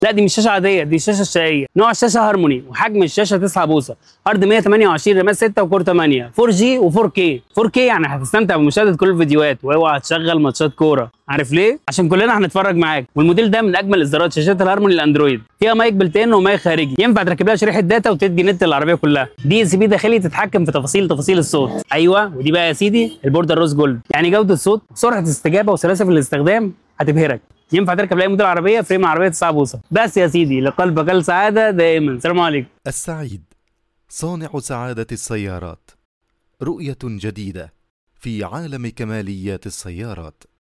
لا دي مش شاشه عاديه دي شاشه شقيه نوع الشاشه هارموني وحجم الشاشه 9 بوصه عرض 128 رامات 6 وكور 8 4 جي و4K 4K يعني هتستمتع بمشاهده كل الفيديوهات واوعى تشغل ماتشات كوره عارف ليه عشان كلنا هنتفرج معاك والموديل ده من اجمل اصدارات شاشات الهارموني الاندرويد فيها مايك بلتين ومايك خارجي ينفع تركب لها شريحه داتا وتدي نت للعربيه كلها دي اس بي داخلي تتحكم في تفاصيل تفاصيل الصوت ايوه ودي بقى يا سيدي البورده الروز جولد يعني جوده الصوت سرعه الاستجابه وسلاسه في الاستخدام هتبهرك ينفع تركب لاي موديل عربيه فريم عربيه 9 بوصه بس يا سيدي لقلبك السعاده دائما السلام عليكم السعيد صانع سعادة السيارات رؤية جديدة في عالم كماليات السيارات